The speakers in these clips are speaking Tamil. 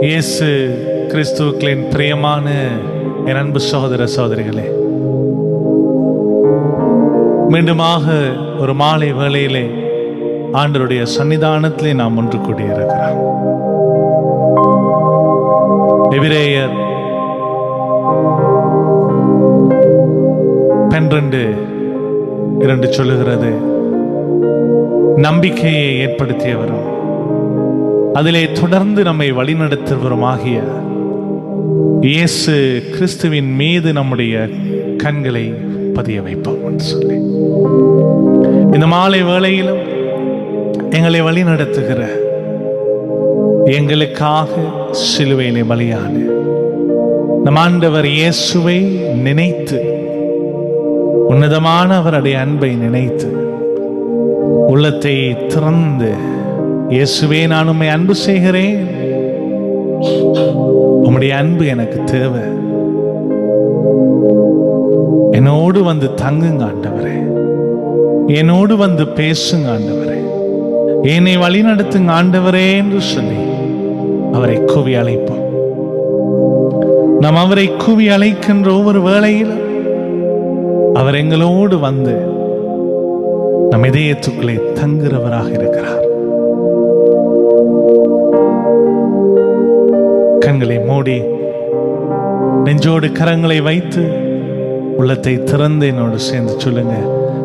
இயேசு கிறிஸ்துவுக்களின் பிரியமான என் அன்பு சகோதர சகோதரிகளே மீண்டுமாக ஒரு மாலை வேளையிலே ஆண்டருடைய சன்னிதானத்திலே நாம் ஒன்று கூடியிருக்கிறோம் எபிரேயர் பன்னிரண்டு இரண்டு சொல்லுகிறது நம்பிக்கையை ஏற்படுத்தியவரும் அதிலே தொடர்ந்து நம்மை வழிநடத்துவருமாகிய இயேசு கிறிஸ்துவின் மீது நம்முடைய கண்களை பதிய வைப்போம் என்று சொல்லி இந்த மாலை வேளையிலும் எங்களை வழி நடத்துகிற எங்களுக்காக சிலுவையிலே பலியான நம் ஆண்டவர் இயேசுவை நினைத்து உன்னதமான அவருடைய அன்பை நினைத்து உள்ளத்தை திறந்து இயேசுவே நான் உம்மை அன்பு செய்கிறேன் உம்முடைய அன்பு எனக்கு தேவை என்னோடு வந்து தங்குங்க ஆண்டவரே என்னோடு வந்து பேசுங்க ஆண்டவரே என்னை வழி நடத்துங்க ஆண்டவரே என்று சொல்லி அவரை கூவி அழைப்போம் நாம் அவரை கூவி அழைக்கின்ற ஒவ்வொரு வேளையிலும் அவர் எங்களோடு வந்து நம் இதயத்துக்குள்ளே தங்குறவராக இருக்கிறார் கண்களை மூடி நெஞ்சோடு கரங்களை வைத்து உள்ளத்தை திறந்து என்னோடு சேர்ந்து சொல்லுங்க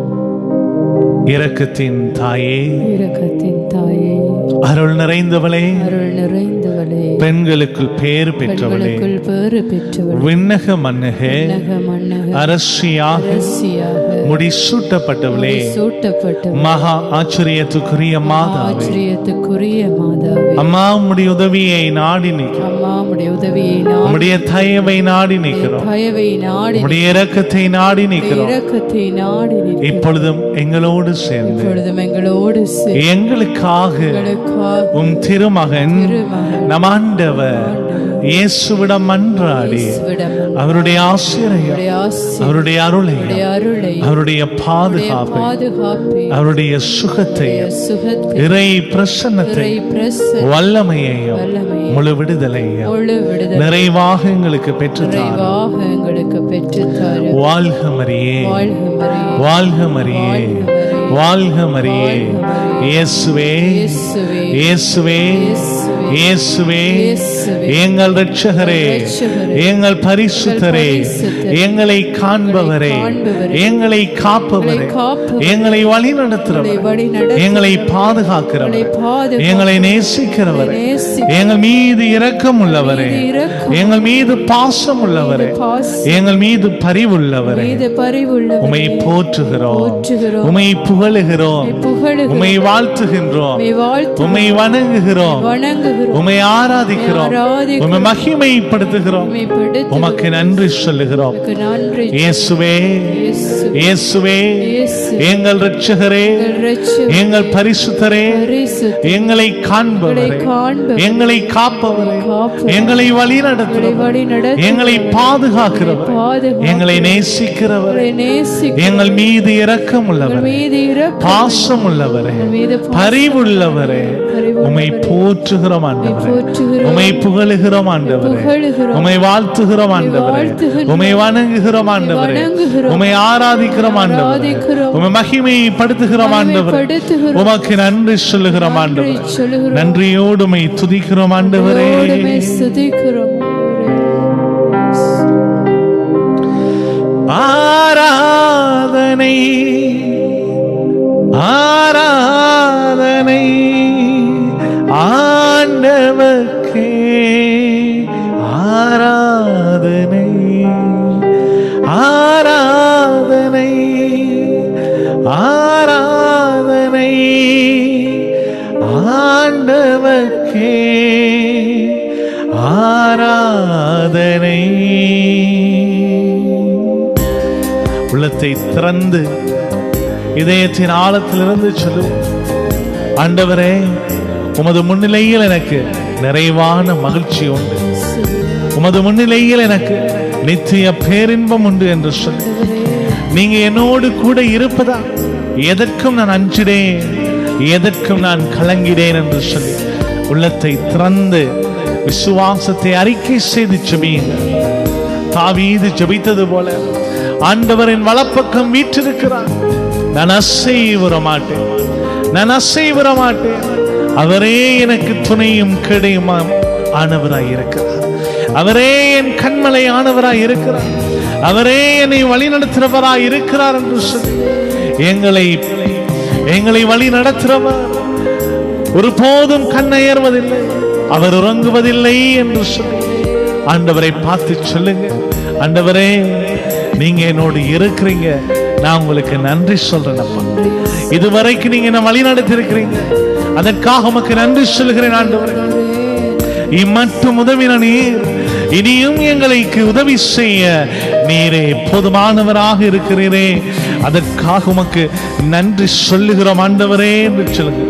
இரக்கத்தின் தாயே இரக்கத்தின் தாயே அருள் நிறைந்தவளே அருள் நிறைந்தவளே பெண்களுக்குள் பேறு பெற்றவளே பெண்களுக்குள் பேறு பெற்றவள் விண்ணக மன்னகே உலக மன்னக அரசியாக அரசியாக முடிசூட்டப்பட்டவளே சூட்டப்பட்ட மகா ஆச்சரியத்துக்குரிய மாதாவே ஆச்சரியத்துக்குரிய மாதாவே அம்மா உம்முடைய உதவியை நாடி நிற்கிறோம் அம்மா உடைய உதவியை நான் உம்முடைய தயவை நாடி நிற்கிறோம் பயவை நாடி உம்முடைய இரக்கத்தை நாடி நிற்கிறோம் இரக்கத்தை நாடி நிற்கிறோம். இப்பொழுதும் எங்களோடு சேர்ந்து இப்பொழுதும் எங்களோடு சேர்ந்து எங்களுக்காக எங்களுக்காக உம் திருமகன் திருமகன் நம் ஆண்டவர் இயேசுவிடம் மன்றாடி இயேசுவிடம் அவருடைய ஆசிரியம் உடைய ஆசி அவருடைய அருளை உடைய அருளை அவருடைய பாதுகாப்பை பாதுகாப்பை அவருடைய சுகத்தை சுகத்தை இறை பிரசன்னத்தை பிரச வல்லமையையும் வல்லமை முழு விடுதலையும் முழு விடுதலை நிறைவாக எங்களுக்கு பெற்றுத்தார் நிறைவாக எங்களுக்கு பெற்றுத்தாரு வாழ்க மரியே வாழ்க மரியே வாழ்க மரியே வாழ்க மரியே இயேசுவே இயேசுவே இயேசுவே இயேசுவே இயேசுவே எங்கள் ரட்சகரே இரட்சகரே, எங்கள் பரிசுத்தரே பரிசுத்தரே, எங்களை காண்பவரே காண்பவரே, எங்களை காப்பவரே காப்பவரே, எங்களை வழி நடத்துறவரே வழி நடத்துகிறவரே, எங்களை பாதுகாக்கிறவரே பாதுகாக்கிறவரே, எங்களை நேசிக்கிறவரே நேசிக்கிறவரே, எங்கள் மீது இரக்கம் உள்ளவரே மீது இரக்கம் எங்கள் மீது பாசம் உள்ளவரே பாசம் எங்கள் மீது பரிவுள்ளவரே மீது பரிவுள்ளவரே, உமை போற்றுகிறோம் போற்றுகிறோம், உமை புகழுகிறோம் புகழுகிறோம், உமை வாழ்த்துகின்றோம் உம்மை வாழ்த்து உமை வணங்குகிறோம் வணங்குகிறோம் உமை ஆராதிக்கிறோம் ஆராதிக்கிறோம். உமை மகிமைப்படுத்துகிறோம் உம்மை படுத்து உமக்கு நன்றி சொல்லுகிறோம் உமக்கு நன்றி இயேசுவே இயேசு இயேசுவே இயேசு எங்கள் ரட்சகரே எங்கள் இரட்சகரே, எங்கள் பரிசுத்தரே பரிசுத்தரே, எங்களை காண்பவரே எங்களை காண்பவரே, எங்களை காப்பவரே காப்பவரே, எங்களை வழி எங்களை நடத்துகிறவர் வழி நடத்துகிறவரே, எங்களை பாதுகாக்கிறவர் பாதுகாக்கிறவரே, எங்களை நேசிக்கிறவர் எங்களை நேசிக்கிறவரே, எங்கள் மீது இரக்கம் உள்ளவர் எங்கள் மீது இரக்கம் பாசம் உள்ளவரே எங்கள் மீது பாசம் பரிவுள்ளவரே பரிவுள்ளவரே, உமை போற்றுகிறோம் ஆண்டவரே போற்றுகிறோம், உமை புகழுகிறோம் ஆண்டவரே புகழுகிறோம், உமை வாழ்த்துகிறோம் ஆண்டவரே வாழ்த்துகிறோம், உமை வணங்குகிறோம் ஆண்டவரே வணங்குகிறோம், உமை ஆராதிக்கிறோம் ஆண்டவரே ஆராதிக்கிறோம், உமை மகிமைப்படுத்துகிறோம் ஆண்டவரே மகிமைப்படுத்துகிறோம், உமக்கு நன்றி சொல்லுகிறோம் நன்றி ஆண்டவரே சொல்லுகிறோம். நன்றியோடு உமை துதிக்கிறோம் ஆண்டவரே உம்மை ஸ்துதிக்கிறோம் ஆராதனை ஆராதனை ஆண்டவர்க்கே ஆராதனை ஆராதனை ஆராதனை ஆண்டவர்க்கே ஆராதனை உள்ளத்தை திறந்து இதயத்தின் ஆழத்திலிருந்து சொல்லு ஆண்டவரே உமது முன்னிலையில் எனக்கு நிறைவான மகிழ்ச்சி உண்டு உமது முன்னிலையில் எனக்கு நித்திய பேரின்பம் உண்டு என்று சொல்லு நீங்க என்னோடு கூட இருப்பதா எதற்கும் நான் அஞ்சிடேன் எதற்கும் நான் கலங்கிடேன் என்று சொல்லி உள்ளத்தை திறந்து விசுவாசத்தை அறிக்கை செய்து ஜெபியுங்க தாவீது ஜெபித்தது போல ஆண்டவரின் வலப்பக்கம் வீற்றிருக்கிறார் நான் அசைவுற மாட்டேன் நான் அசைவுற மாட்டேன் அவரே எனக்கு துணையும் கிடையுமா ஆனவராய் இருக்கிறார் அவரே என் கண்மலை ஆனவராய் இருக்கிறார் அவரே என்னை வழிநடத்துகிறவராய் இருக்கிறார் என்று சொல்லி எங்களை எங்களை வழி நடத்துகிறவர் ஒருபோதும் கண்ணயர்வதில்லை அவர் உறங்குவதில்லை என்று சொல்லி ஆண்டவரை பார்த்து சொல்லுங்க ஆண்டவரே நீங்க என்னோடு இருக்கிறீங்க நான் உங்களுக்கு நன்றி சொல்றேன் அப்பா இதுவரைக்கும் நீங்க என்ன வழி நடத்தி இருக்கிறீங்க அதற்காக உமக்கு நன்றி சொல்கிறேன் ஆண்டவரே இம்மட்டும் உதவின நீர் இனியும் எங்களுக்கு உதவி செய்ய நீரே போதுமானவராக இருக்கிறீரே அதற்காக உமக்கு நன்றி சொல்லுகிறோம் ஆண்டவரே என்று சொல்லுங்க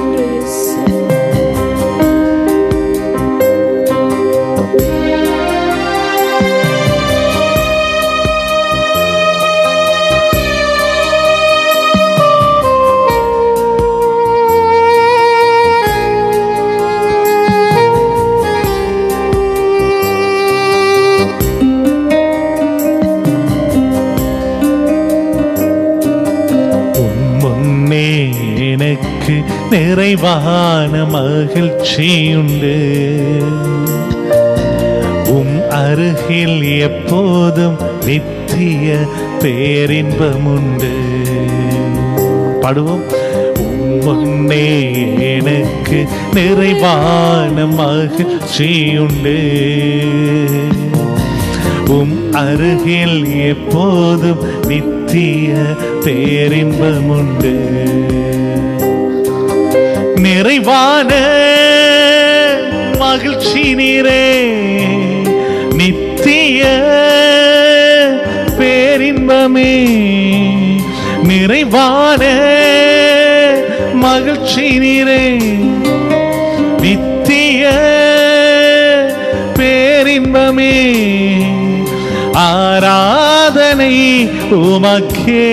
உன் முன்னே எனக்கு நிறைவான மகிழ்ச்சியுண்டு உம் அருகில் எப்போதும் நித்திய பேரின்பமுண்டு பாடுவோம் உம் முன்னே எனக்கு நிறைவான மகிழ்ச்சியுண்டு உம் அருகில் எப்போதும் நித்திய பேரின்பமுண்டு நிறைவான மகிழ்ச்சி நீரே நித்திய பேரின்பமே நிறைவான மகிழ்ச்சி நீரே நித்திய பேரின்பமே ஆராதனை உமக்கே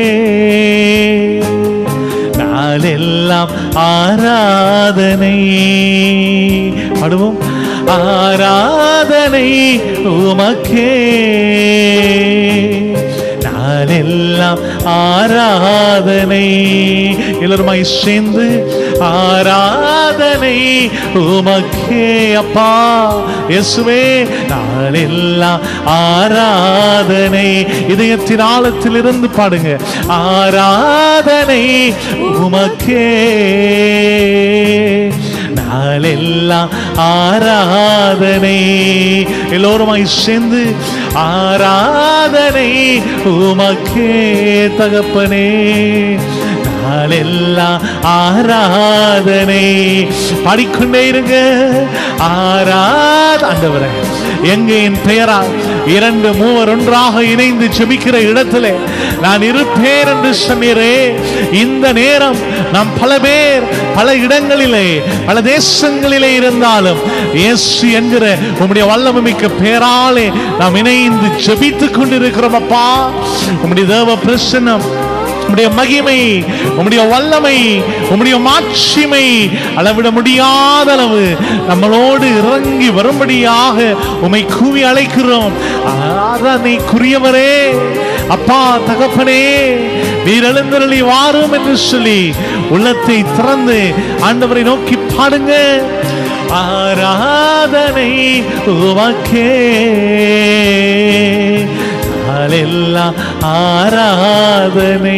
நாளெல்லாம் ஆராதனை பாடுவோம் ஆராதனை உமக்கே நாளெல்லாம் ஆராதனை எல்லோருமாய் சேர்ந்து ஆராதனை உமக்கே அப்பா இயேசுவே நாளெல்லாம் ஆராதனை இதயத்தின் ஆழத்தில் இருந்து பாடுங்க ஆராதனை உமக்கே நாளெல்லாம் ஆராதனை எல்லோருமாய் சேர்ந்து ஆராதனை உமக்கே தகப்பனே நாளெல்லாம் ஆராதனை பாடிக்கொண்டே இருங்க ஆராத ஆண்டவரே எங்க என் பெயரா இரண்டு மூவர் ஒன்றாக இணைந்து ஜெபிக்கிற இடத்திலே நான் இருப்பேன் என்று சொன்னீரே இந்த நேரம் நாம் பல பேர் பல இடங்களிலே பல தேசங்களிலே இருந்தாலும் இயேசு என்கிற உம்முடைய வல்லமைமிக்க பேராலே நாம் இணைந்து ஜெபித்துக் கொண்டிருக்கிறோம் அப்பா உம்முடைய தேவ பிரசன்னம் உம்முடைய மகிமை உம்முடைய வல்லமை உம்முடைய மாட்சிமை அளவிட முடியாத அளவு நம்மளோடு இறங்கி வரும்படியாக உம்மை கூவி அழைக்கிறோம் ஆராதனைக்குரியவரே அப்பா தகப்பனே நீர் எழுந்தருளி வாரும் என்று சொல்லி உள்ளத்தை திறந்து ஆண்டவரை நோக்கி பாடுங்க ஆராதனை உமக்கே நாளெல்லாம் ஆராதனை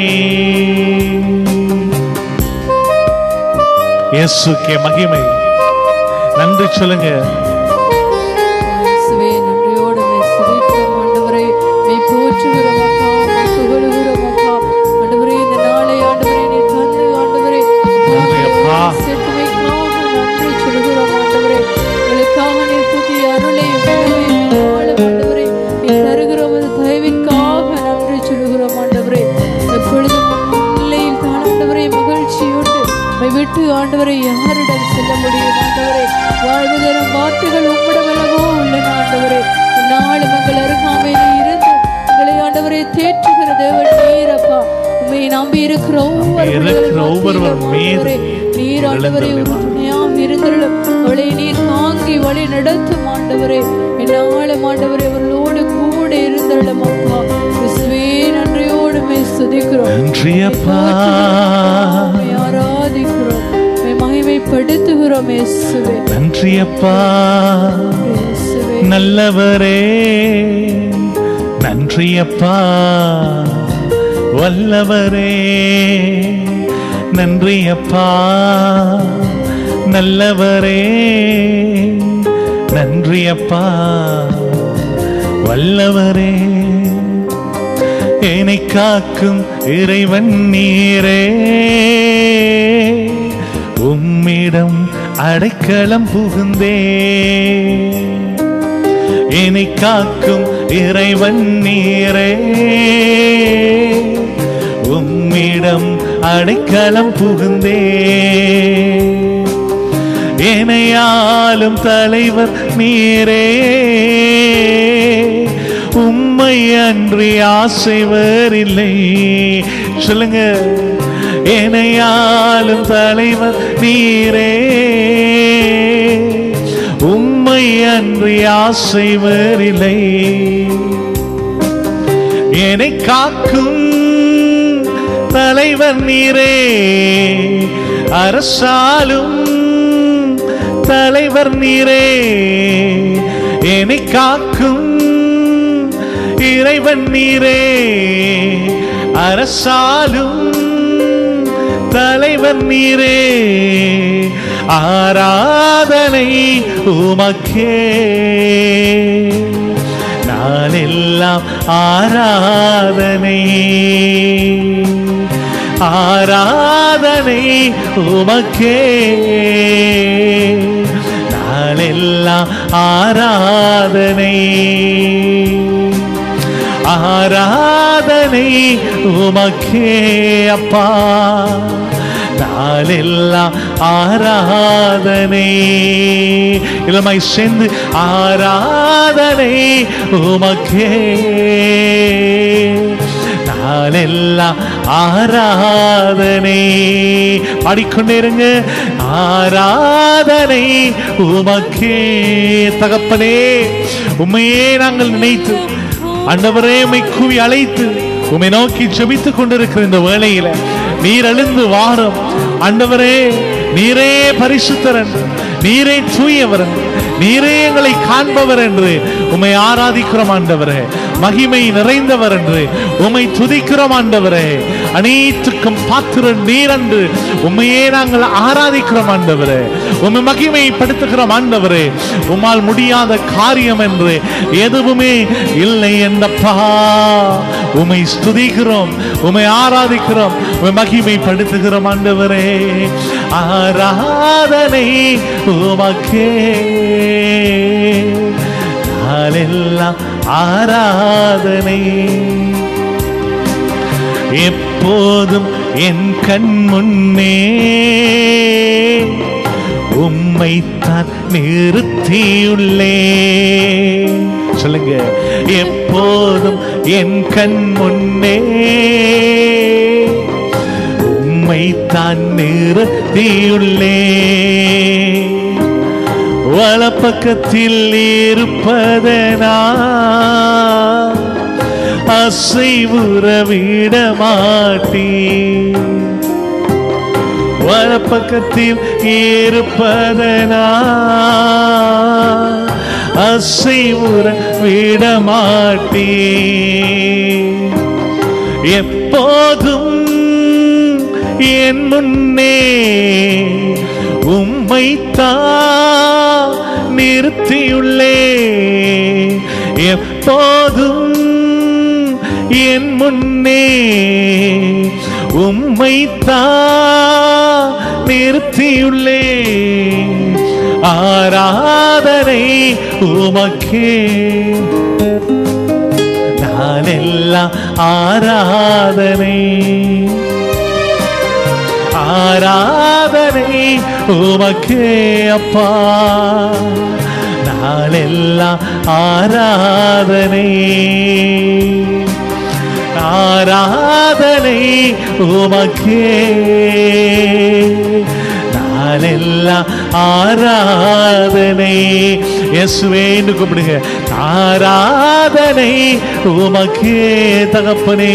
இயேசுக்கே மகிமை நன்றி சொல்லுங்க இயேசுவே, நன்றியோடு உம்மை துதிக்கிறோம் ஆண்டவரே. உம்மை போற்றுகிறோம் அப்பா, உம்மை புகழுகிறோம் அப்பா. ஆண்டவரே, இந்த நாளை ஆண்டவரே நீர் தந்து ஆண்டவரே, நன்றி அப்பா. செத்துமைக்காக நன்றி சொல்கிறோம் ஆண்டவரே. எங்களுக்காக நீர் புதிய அருளையும் உணவையும் நாளும் ஆண்டவரே, நீர் தருகிற ஒரு தயவிற்காக நன்றி சொல்கிறோம் ஆண்டவரே. எப்பொழுதும் உம் நிலையில் தான் ஆண்டவரே மகிழ்ச்சியோடு உம்மை விட்டு ஆண்டவரை யாரிடம் செல்ல முடியும் ஆண்டவரே வாழ்வு தரும் வார்த்தைகள் உம்மிடம் அல்லவோ உள்ளன ஆண்டவரே நாளும் எங்கள் அருகாமையிலே இருந்து எங்களை ஆண்டவரை தேற்றுகிற தேவன் நீரப்பா உண்மை நம்பி இருக்கிற இருக்கிற ஒவ்வொருவர் மீது நீர் ஆண்டவரை எழுந்தருளி துணையாக இருந்தருளும் அவளை நீர் தாங்கி வழி நடத்தும் ஆண்டவரே என்னாலும் ஆண்டவரே அவர்களோடு கூட இருந்தருளும் அப்பா கிறிஸ்துவே நன்றியோடு மே சுதிக்கிறோம் நன்றி அப்பா உம்மை ஆராதிக்கிறோம் உம்மை மகிமைப்படுத்துகிறோம் இயேசுவே நன்றி அப்பா இயேசுவே நல்லவரே நன்றி அப்பா வல்லவரே நன்றி அப்பா நல்லவரே நன்றி அப்பா வல்லவரே என்னை காக்கும் இறைவன் நீரே உம்மிடம் அடைக்கலம் புகுந்தே என்னை காக்கும் இறைவன் நீரே உம்மிடம் அடைக்கலம் புகுந்தே இணையாலும் தலைவர் நீரே உம்மை அன்றி ஆசைவர் இல்லை சொல்லுங்க இணையாலும் தலைவர் நீரே உம்மை அன்றி ஆசைவர் இல்லை என்னை காக்கும் தலைவர் நீரே அரசாலும் தலைவர் நீரே என்னை காக்கும் இறைவன் நீரே அரசாலும் தலைவர் நீரே ஆராதனை உமக்கே நாளெல்லாம் ஆராதனை ஆராதனை உமக்கே நாளெல்லாம் ஆராதனை ஆராதனை உமக்கே அப்பா நாளெல்லாம் ஆராதனை இளமை சேர்ந்து ஆராதனை உமக்கே நாளெல்லாம் ஆராதனை பாடிக்கொண்டே இருங்க ஆராதனை உமக்கே தகப்பனே உண்மையே நாங்கள் நினைத்து ஆண்டவரே உம்மை கூவி அழைத்து உம்மை நோக்கி ஜெபித்துக் கொண்டிருக்கிற இந்த வேளையில நீர் எழுந்து வாரம் ஆண்டவரே நீரே பரிசுத்தரன் நீரே தூயவரன் நீரே எங்களை காண்பவர் என்று உம்மை ஆராதிக்கிறோம் ஆண்டவரே மகிமை நிறைந்தவர் என்று உம்மை துதிக்கிறோம் ஆண்டவரே அனைத்துக்கும் பாத்திரன் நீர் என்று உம்மையே நாங்கள் ஆராதிக்கிறோம் ஆண்டவரே உம்மை மகிமைப்படுத்துகிறோம் ஆண்டவரே உம்மால் முடியாத காரியம் என்று எதுவுமே இல்லை என்றப்பா உம்மை ஸ்துதிக்கிறோம் உம்மை ஆராதிக்கிறோம் உம்மை மகிமைப்படுத்துகிறோம் ஆண்டவரே ஆராதனை உமக்கே நாளெல்லாம் ஆராதனை எப்போதும் என் கண் முன்னே உம்மைத்தான் நிறுத்தியுள்ளே சொல்லுங்க எப்போதும் என் கண் முன்னே உம்மைத்தான் நிறுத்தியுள்ளே வலப்பக்கத்தில் இருப்பதனா அசைவுற விட மாட்டீ வலப்பக்கத்தில் இருப்பதனா அசைவுற விட மாட்டீ எப்போதும் என் முன்னே உம்மைத்தான் நிறுத்தியுள்ளே எப்போதும் என் முன்னே உம்மைத்தான் நிறுத்தியுள்ளே ஆராதனை உமக்கே நாளெல்லாம் ஆராதனை ஆராதனை உமக்கே அப்பா நாளெல்லாம் ஆராதனை ஆராதனை உமக்கே நாளெல்லாம் ஆராதனை இயேசுவே என்று கூப்பிடுங்க ஆராதனை உமக்கே தகப்பனே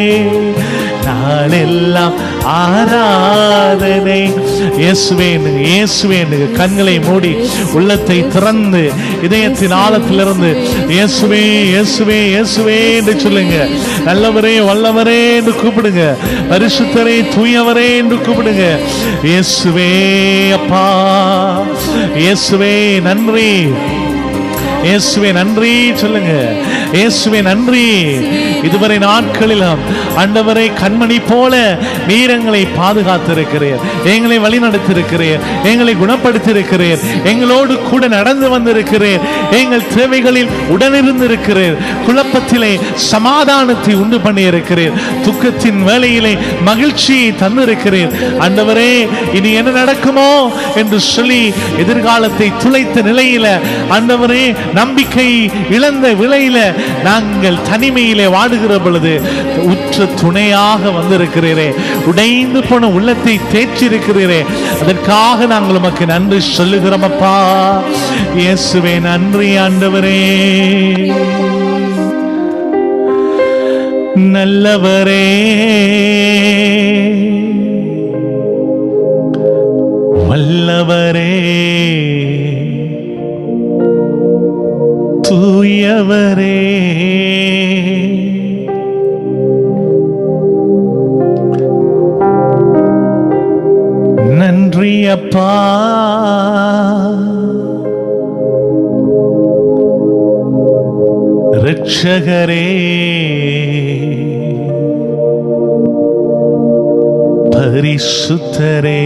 நாளெல்லாம் ஆராதனை இயேசுவே என்று, இயேசுவே என்று கண்களை மூடி உள்ளத்தை திறந்து இதயத்தின் ஆழத்திலிருந்து இயேசுவே இயேசுவே இயேசுவே என்று சொல்லுங்க நல்லவரே வல்லவரே என்று கூப்பிடுங்க பரிசுத்தரே தூயவரே என்று கூப்பிடுங்க இயேசுவே அப்பா இயேசுவே நன்றி இயேசுவே நன்றி சொல்லுங்க இயேசுவே நன்றி இதுவரை நாட்களிலும் ஆண்டவரை கண்மணி போல நீர் எங்களை பாதுகாத்திருக்கிறீர் எங்களை வழிநடத்திருக்கிறீர் எங்களை குணப்படுத்தியிருக்கிறீர் எங்களோடு கூட நடந்து வந்திருக்கிறீர் எங்கள் தேவைகளில் உடனிருந்திருக்கிறீர் குழப்பத்திலே சமாதானத்தை உண்டு பண்ணியிருக்கிறீர் துக்கத்தின் வேளையிலே மகிழ்ச்சியை தந்திருக்கிறீர் ஆண்டவரே இனி என்ன நடக்குமோ என்று சொல்லி எதிர்காலத்தை துளைத்த நிலையில ஆண்டவரே நம்பிக்கை இழந்த விலையில நாங்கள் தனிமையிலே வாடுகிற பொழுது உற்ற துணையாக வந்திருக்கிறீரே உடைந்து போன உள்ளத்தை தேற்றிருக்கிறீரே அதற்காக நாங்கள் உமக்கு நன்றி சொல்லுகிறோம் அப்பா இயேசுவே நன்றி ஆண்டவரே நல்லவரே வல்லவரே தூயவரே நன்றி அப்பா ரட்சகரே பரிசுத்தரே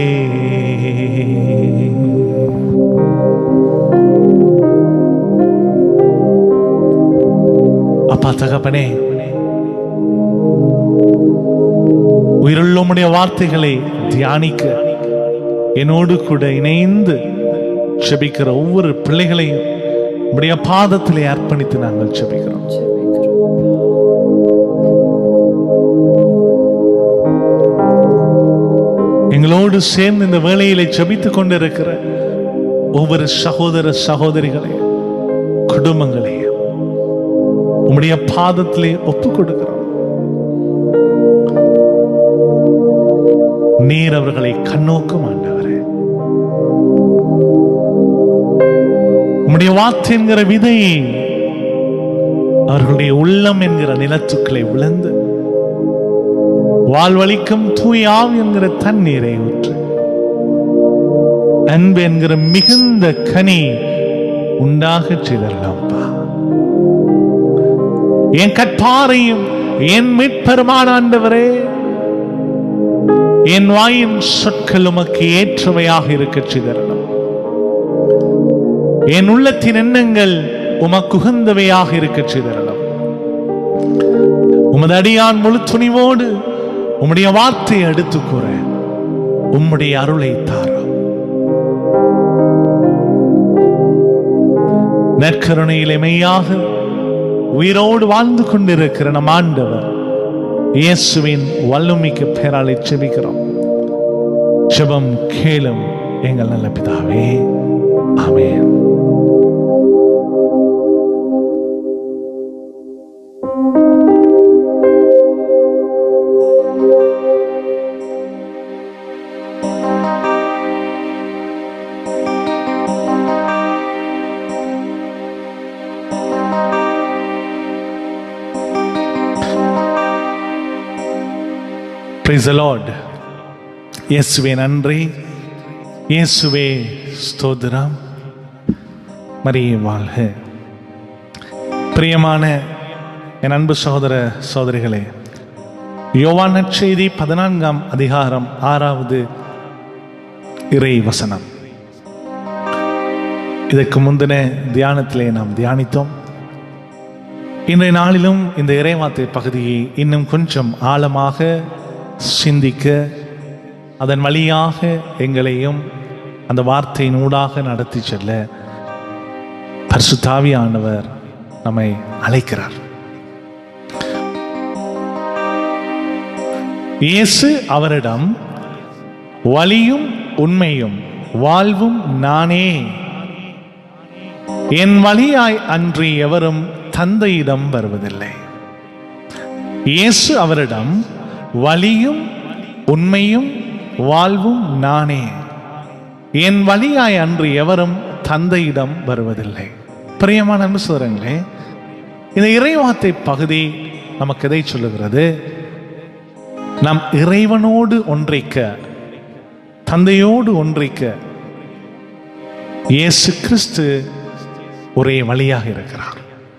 அப்பா தகப்பனே உயிருள்ள உம்முடைய வார்த்தைகளை தியானிக்க என்னோடு கூட இணைந்து செபிக்கிற ஒவ்வொரு பிள்ளைகளையும் உம்முடைய பாதத்திலே அர்ப்பணித்து நாங்கள் செபிக்கிறோம் எங்களோடு சேர்ந்து இந்த வேளையிலே செபித்துக் கொண்டிருக்கிற ஒவ்வொரு சகோதர சகோதரிகளையும் குடும்பங்களையும் உம்முடைய பாதத்திலே ஒப்பு கொடுக்கிறோம் நீர் அவர்களை கண்ணோக்கும் ஆண்டவரே உம்முடைய வார்த்தை என்கிற விதை அவர்களுடைய உள்ளம் என்கிற நிலத்துக்களை விழுந்து வாழ்வழிக்கும் தூய் ஆவி என்கிற தண்ணீரை ஊற்று அன்பு என்கிற மிகுந்த கனி உண்டாக செய்தரலாம்ப்பா என் கற்பாரையும் என் மீட்பெருமான ஆண்டவரே என் வாயின் சொற்கள் உமக்கு ஏற்றவையாக இருக்க செய்தரலாம் என் உள்ளத்தின் எண்ணங்கள் உமக்கு உகந்தவையாக இருக்க செய்தரலாம் உமது அடியான் முழு துணிவோடு உம்முடைய வார்த்தையை எடுத்து கூற உம்முடைய அருளை தாரும் நற்கருணையிலே மெய்யாக உயிரோடு வாழ்ந்து கொண்டிருக்கிற நம் ஆண்டவர் இயேசுவின் வல்லமிக்க பேராலை செபிக்கிறோம் செபம் கேளும் எங்கள் நல்ல பிதாவே ஆமென் Praise the Lord. இயேசுவே நன்றி இயேசுவே ஸ்தோத்திரம் மரியே வாழ்க பிரியமான என் அன்பு சகோதர சகோதரிகளே யோவான் நற்செய்தி பதினான்காம் அதிகாரம் ஆறாவது இறை வசனம் இதற்கு முந்தின தியானத்திலே நாம் தியானித்தோம் இன்றைய நாளிலும் இந்த இறைவார்த்தை பகுதியை இன்னும் கொஞ்சம் ஆழமாக சிந்திக்க அதன் வழியாக எங்களையும் அந்த வார்த்தையின் ஊடாக நடத்தி செல்ல பரிசுத்தாவியானவர் நம்மை அழைக்கிறார் இயேசு அவரிடம் வழியும் உண்மையும் வாழ்வும் நானே என் வழியாய் அன்றி எவரும் தந்தையிடம் வருவதில்லை இயேசு அவரிடம் வழியும் உண்மையும் வாழ்வும் நானே என் வழியாய் அன்று எவரும் தந்தையிடம் வருவதில்லை பிரியமான அன்பு சோதரங்களே இந்த இறைவார்த்தை பகுதி நமக்கு எதை சொல்லுகிறது நாம் இறைவனோடு ஒன்றைக்க தந்தையோடு ஒன்றைக்க இயேசு கிறிஸ்து ஒரே வழியாக இருக்கிறார்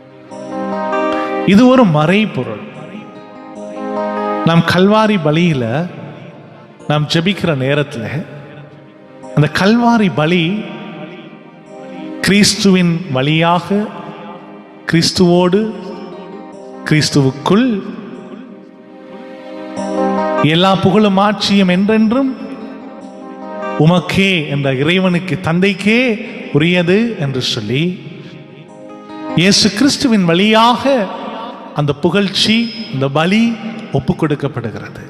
இது ஒரு மறைபொருள் நாம் கல்வாரி பலியில நாம் ஜெபிக்கிற நேரத்தில் அந்த கல்வாரி பலி கிறிஸ்துவின் வழியாக கிறிஸ்துவோடு கிறிஸ்துவுக்குள் எல்லா புகழும் ஆட்சியும் என்றென்றும் உமக்கே என்ற இறைவனுக்கு தந்தைக்கே உரியது என்று சொல்லி இயேசு கிறிஸ்துவின் வழியாக அந்த புகழ்ச்சி இந்த பலி ஒப்பு கொடுக்கப்படுகிறது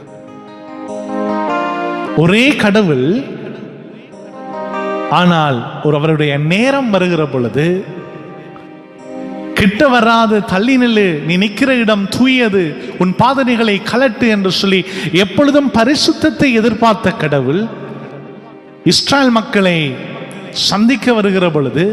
ஒரே கடவுள் ஆனால் ஒரு அவருடைய நேரம் வருகிற பொழுது கிட்ட வராது தள்ளி நில்லு நீ நிற்கிற இடம் தூயது உன் பாதனைகளை கலட்டு என்று சொல்லி எப்பொழுதும் பரிசுத்தத்தை எதிர்பார்த்த கடவுள் இஸ்ராயல் மக்களை சந்திக்க வருகிற பொழுது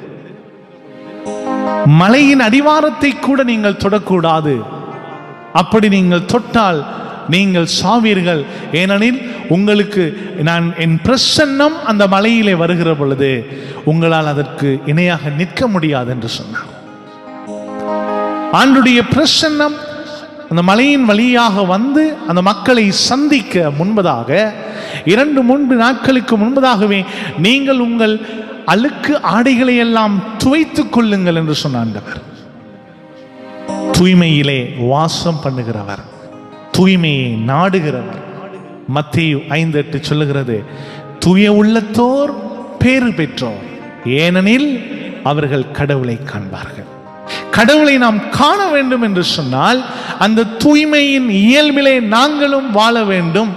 மலையின் அடிவாரத்தை கூட நீங்கள் தொடக்கூடாது அப்படி நீங்கள் தொட்டால் நீங்கள் சாவீர்கள் ஏனெனில் உங்களுக்கு நான் என் பிரசன்னம் அந்த மலையிலே வருகிற பொழுது உங்களால் அதற்கு இணையாக நிற்க முடியாது என்று சொன்னார் ஆண்டுடைய பிரசன்னம் அந்த மலையின் வழியாக வந்து அந்த மக்களை சந்திக்க முன்பதாக இரண்டு மூன்று நாட்களுக்கு முன்பதாகவே நீங்கள் உங்கள் அழுக்கு ஆடைகளை எல்லாம் துவைத்துக் கொள்ளுங்கள் என்று சொன்ன ஆண்டவர் தூய்மையிலே வாசம் பண்ணுகிறவர் தூய்மையை நாடுகிறவர் மத்திய ஐந்து எட்டு சொல்லுகிறது தூய உள்ளத்தோர் பேறு பெற்றோர் ஏனெனில் அவர்கள் கடவுளை காண்பார்கள் கடவுளை நாம் காண வேண்டும் என்று சொன்னால் அந்த தூய்மையின் இயல்பிலே நாங்களும் வாழ வேண்டும்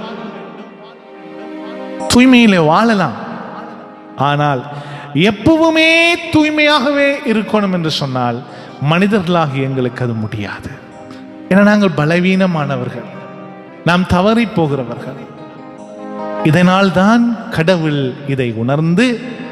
தூய்மையிலே வாழலாம் ஆனால் எப்பவுமே தூய்மையாகவே இருக்கணும் என்று சொன்னால் மனிதர்களாகி எங்களுக்கு அது முடியாது ஏன்னா நாங்கள் பலவீனமானவர்கள் நாம் தவறி போகிறவர்கள் இதனால் தான் கடவுள் இதை உணர்ந்து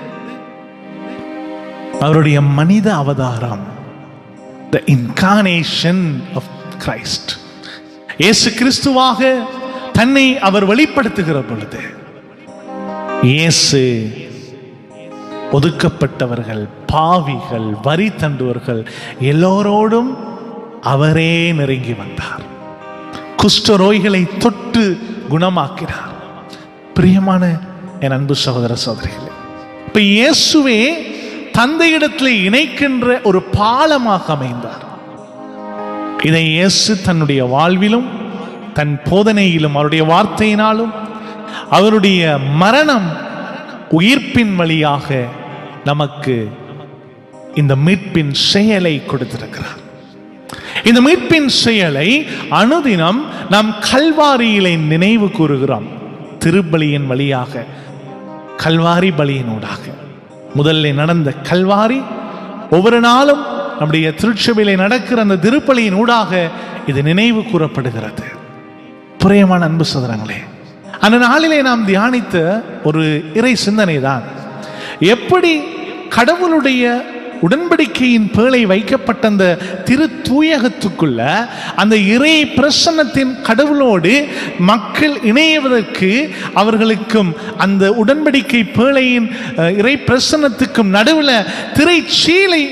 அவருடைய மனித அவதாரம் த இன்கானேஷன் ஆஃப் கிரைஸ்ட் இயேசு கிறிஸ்துவாக தன்னை அவர் வெளிப்படுத்துகிற பொழுது இயேசு ஒதுக்கப்பட்டவர்கள் பாவிகள் வரி தண்டுவர்கள் எல்லோரோடும் அவரே நெருங்கி வந்தார் குஷ்டரோய்களை தொட்டு குணமாக்கினார் பிரியமான என் அன்பு சகோதர சகோதரிகளே இப்ப இயேசுவே தந்தையிடத்தில் இணைக்கின்ற ஒரு பாலமாக அமைந்தார் இதை இயேசு தன்னுடைய வாழ்விலும் தன் போதனையிலும் அவருடைய வார்த்தையினாலும் அவருடைய மரணம் உயிர்ப்பின் வழியாக நமக்கு இந்த மீட்பின் செயலை கொடுத்திருக்கிறார் இந்த மீட்பின் செயலை அனுதினம் நாம் கல்வாரியிலே நினைவு கூறுகிறோம் திருப்பலியின் வழியாக கல்வாரி பலியினூடாக முதல்ல நடந்த கல்வாரி ஒவ்வொரு நாளும் நம்முடைய திருச்சபையிலே நடக்கிற அந்த திருப்பலியின் ஊடாக இது நினைவு கூறப்படுகிறது புரியமான அன்பு சதுரங்களே அந்த நாளிலே நாம் தியானித்த ஒரு இறை சிந்தனை தான் எப்படி கடவுளுடைய உடன்படிக்கையின் பேழை வைக்கப்பட்ட அந்த திரு தூயகத்துக்குள்ள அந்த இறை பிரசன்னத்தின் கடவுளோடு மக்கள் இணைவதற்கு அவர்களுக்கும் அந்த உடன்படிக்கை பேழையின் அஹ், இறை பிரசன்னத்துக்கும் நடுவில் திரைச்சீலை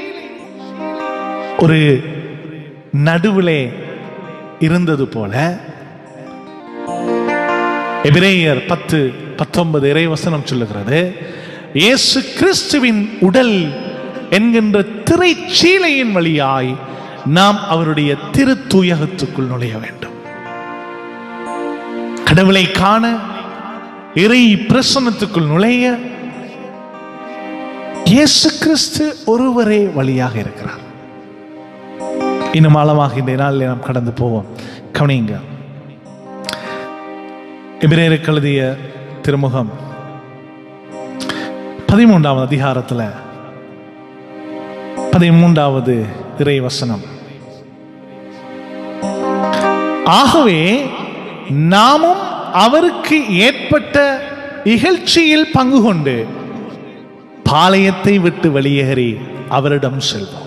ஒரு நடுவிலே இருந்தது போல எபிரேயர் பத்து பத்தொன்பது இறைவசனம் சொல்லுகிறது இயேசு கிறிஸ்துவின் உடல் என்கின்ற திரைச்சீலையின் வழியாய் நாம் அவருடைய திருத்தூயகத்துக்குள் நுழைய வேண்டும் கடவுளை காண இறை பிரசன்னத்துக்குள் நுழைய இயேசு கிறிஸ்து ஒருவரே வழியாக இருக்கிறார் இன்னும் ஆழமாக இந்த நாளில் நாம் கடந்து போவோம் கவனிங்க எபிரேயருக்கு எழுதிய திருமுகம் பதிமூன்றாவது அதிகாரத்துல பதிமூன்றாவது இறைவசனம் ஆகவே நாமும் அவருக்கு ஏற்பட்ட இகழ்ச்சியில் பங்கு கொண்டு பாளையத்தை விட்டு வெளியேறி அவரிடம் செல்வோம்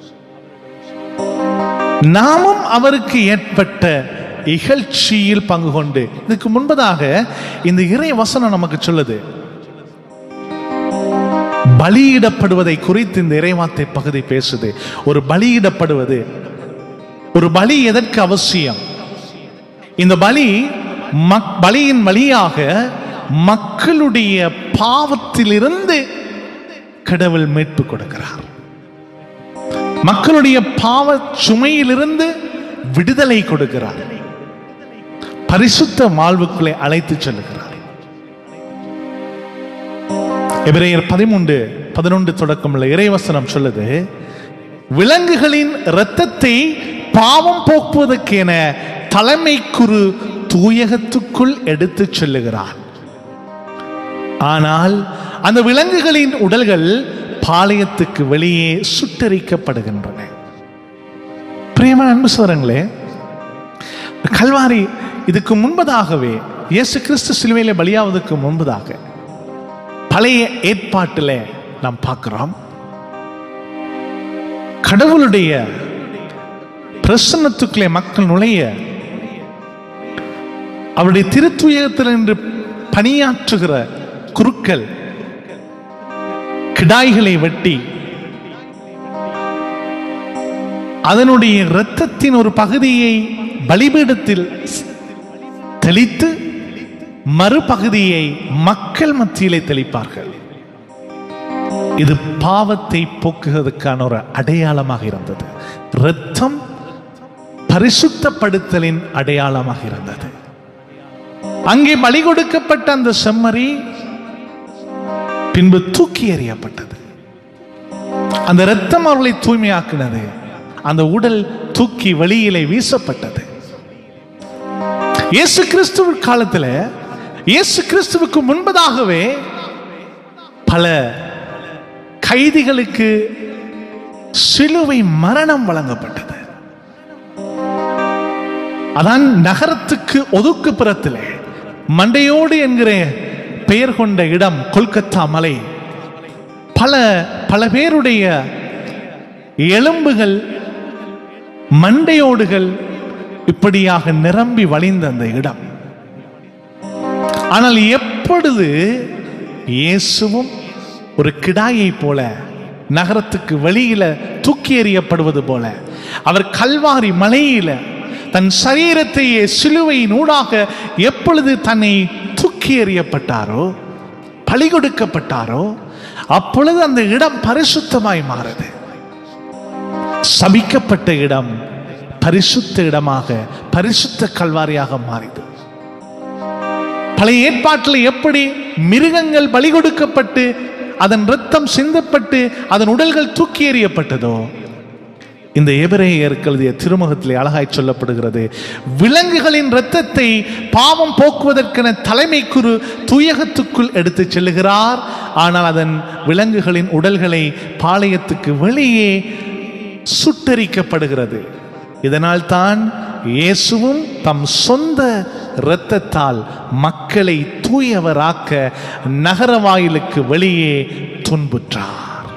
நாமும் அவருக்கு ஏற்பட்ட இகழ்ச்சியில் பங்கு கொண்டு இதுக்கு முன்பதாக இந்த இறை வசனம் நமக்கு சொல்லுது பலியிடப்படுவதை குறித்து இந்த இறைவார்த்தை பகுதி பேசுது ஒரு பலியிடப்படுவது ஒரு பலி எதற்கு அவசியம் இந்த பலி மக் பலியின் வழியாக மக்களுடைய பாவத்திலிருந்து கடவுள் மீட்பு கொடுக்கிறார் மக்களுடைய பாவ சுமையிலிருந்து விடுதலை கொடுக்கிறார் பரிசுத்த வாழ்வுக்குள்ளே அழைத்து செல்லுகிறார் எபிரேயர் பதிமூன்று பதினொன்று தொடக்கமுள்ள இறைவசனம் சொல்லுது விலங்குகளின் இரத்தத்தை பாவம் போக்குவதற்கென தலைமை குரு தூயகத்துக்குள் எடுத்துச் செல்லுகிறார் ஆனால் அந்த விலங்குகளின் உடல்கள் பாளையத்துக்கு வெளியே சுட்டரிக்கப்படுகின்றன பிரியமான அன்பு சோதரங்களே கல்வாரி இதுக்கு முன்பதாகவே இயேசு கிறிஸ்து சிலுவையில பலியாவதற்கு முன்பதாக பழைய ஏற்பாட்டில் நாம் பார்க்கிறோம் கடவுளுடைய பிரசன்னத்துக்குள்ளே மக்கள் நுழைய அவருடைய திருத்துயத்தில் என்று பணியாற்றுகிற குருக்கள் கிடாய்களை வெட்டி அதனுடைய இரத்தத்தின் ஒரு பகுதியை பலிபீடத்தில் தெளித்து மறுபகுதியை மக்கள் மத்தியிலே தெளிப்பார்கள் இது பாவத்தை போக்குவதற்கான ஒரு அடையாளமாக இருந்தது இரத்தம் பரிசுத்தப்படுத்தலின் அடையாளமாக இருந்தது அங்கே பலி கொடுக்கப்பட்ட அந்த செம்மறி பின்பு தூக்கி எறியப்பட்டது அந்த இரத்தம் அவர்களை தூய்மையாக்கினது அந்த உடல் தூக்கி வெளியிலே வீசப்பட்டது இயேசு கிறிஸ்துவ காலத்தில் இயேசு கிறிஸ்துவுக்கு முன்பதாகவே பல கைதிகளுக்கு சிலுவை மரணம் வழங்கப்பட்டது அதான் நகரத்துக்கு ஒதுக்குப்புறத்திலே மண்டையோடு என்கிற பெயர் கொண்ட இடம் கொல்கத்தா மலை பல பல பேருடைய எலும்புகள் மண்டையோடுகள் இப்படியாக நிரம்பி வழிந்த அந்த இடம் ஆனால் எப்பொழுது இயேசுவும் ஒரு கிடாயை போல நகரத்துக்கு வெளியில தூக்கி எறியப்படுவது போல அவர் கல்வாரி மலையில தன் சரீரத்தையே சிலுவையின் ஊடாக எப்பொழுது தன்னை தூக்கி எறியப்பட்டாரோ பலி கொடுக்கப்பட்டாரோ அப்பொழுது அந்த இடம் பரிசுத்தமாய் மாறுது சபிக்கப்பட்ட இடம் பரிசுத்த இடமாக பரிசுத்த கல்வாரியாக மாறிது பழைய ஏற்பாட்டில் எப்படி மிருகங்கள் பலி கொடுக்கப்பட்டு அதன் ரத்தம் சிந்தப்பட்டு அதன் உடல்கள் தூக்கி எறியப்பட்டதோ இந்த எபிரேயருக்கு எழுதிய திருமுகத்திலே அழகாய் சொல்லப்படுகிறது விலங்குகளின் இரத்தத்தை பாவம் போக்குவதற்கென தலைமை குரு தூயகத்துக்குள் எடுத்து செல்லுகிறார் ஆனால் அதன் விலங்குகளின் உடல்களை பாளையத்துக்கு வெளியே சுட்டரிக்கப்படுகிறது இதனால் தான் இயேசுவும் தம் சொந்த இரத்தத்தால் மக்களை தூயவராக்க நகர வாயிலுக்கு வெளியே துன்புற்றார்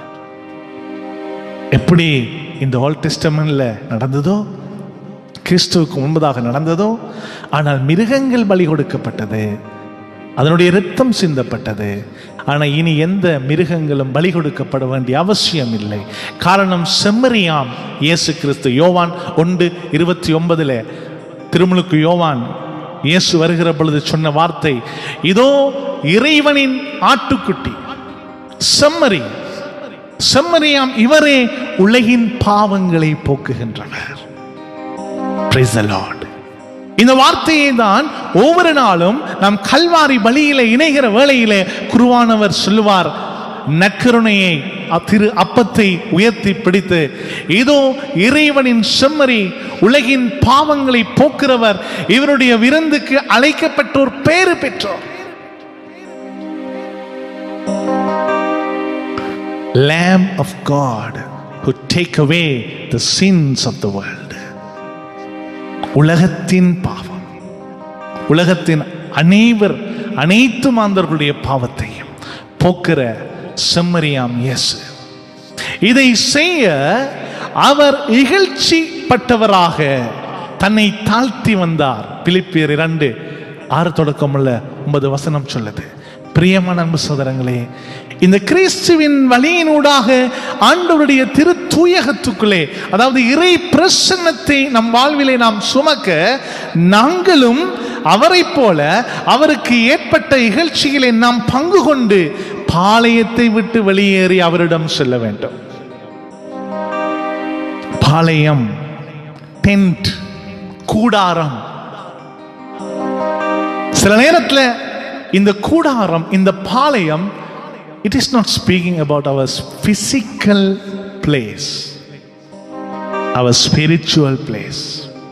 எப்படி இந்த ஓல்ட் டெஸ்டமெண்ட்ல நடந்ததோ கிறிஸ்துவுக்கு முன்பதாக நடந்ததோ ஆனால் மிருகங்கள் பலி கொடுக்கப்பட்டது அதனுடைய இரத்தம் சிந்தப்பட்டது ஆனால் இனி எந்த மிருகங்களும் பலி கொடுக்கப்பட வேண்டிய அவசியம் இல்லை காரணம் செம்மறியாம் இயேசு கிறிஸ்து யோவான் ஒன்று இருபத்தி ஒன்பதுல திருமுழுக்கு யோவான் இயேசு வருகிற பொழுது சொன்ன வார்த்தை இதோ இறைவனின் ஆட்டுக்குட்டி செம்மறி செம்மறியாம் இவரே உலகின் பாவங்களை போக்குகின்றனர் Praise the Lord. இந்த வார்த்தையை தான் ஒவ்வொரு நாளும் நாம் கல்வாரி பலியில இணைகிற வேளையிலே குருவானவர் சொல்லுவார் நற்கருணையை அ- திரு அப்பத்தை உயர்த்தி பிடித்து இதோ இறைவனின் செம்மறி உலகின் பாவங்களை போக்குறவர் இவருடைய விருந்துக்கு அழைக்கப்பட்டோர் பேறு பெற்றோர் lamb of god who take away the sins of the world உலகத்தின் பாவம் உலகத்தின் அனைவர் அனைத்து மாந்தர்களுடைய பாவத்தையும் போக்குற செம்மறியாம் இயேசு இதை செய்ய அவர் இகழ்ச்சிப்பட்டவராக தன்னை தாழ்த்தி வந்தார் பிலிப்பியர் இரண்டு ஆறு தொடக்கமுள்ள ஒன்பது வசனம் சொல்லுது பிரியமான அன்பு சோதரங்களே இந்த கிறிஸ்துவின் வழியினூடாக ஆண்டவருடைய திரு தூயகத்துக்குள்ளே அதாவது இறை பிரசன்னத்தை நம் வாழ்விலே நாம் சுமக்க நாங்களும் அவரைப் போல அவருக்கு ஏற்பட்ட இகழ்ச்சிகளை நாம் பங்கு கொண்டு பாளையத்தை விட்டு வெளியேறி அவரிடம் செல்ல வேண்டும் பாளையம் டென்ட் கூடாரம் சில நேரத்தில் இந்த கூடாரம் இந்த பாளையம் it is not speaking about our physical place our spiritual place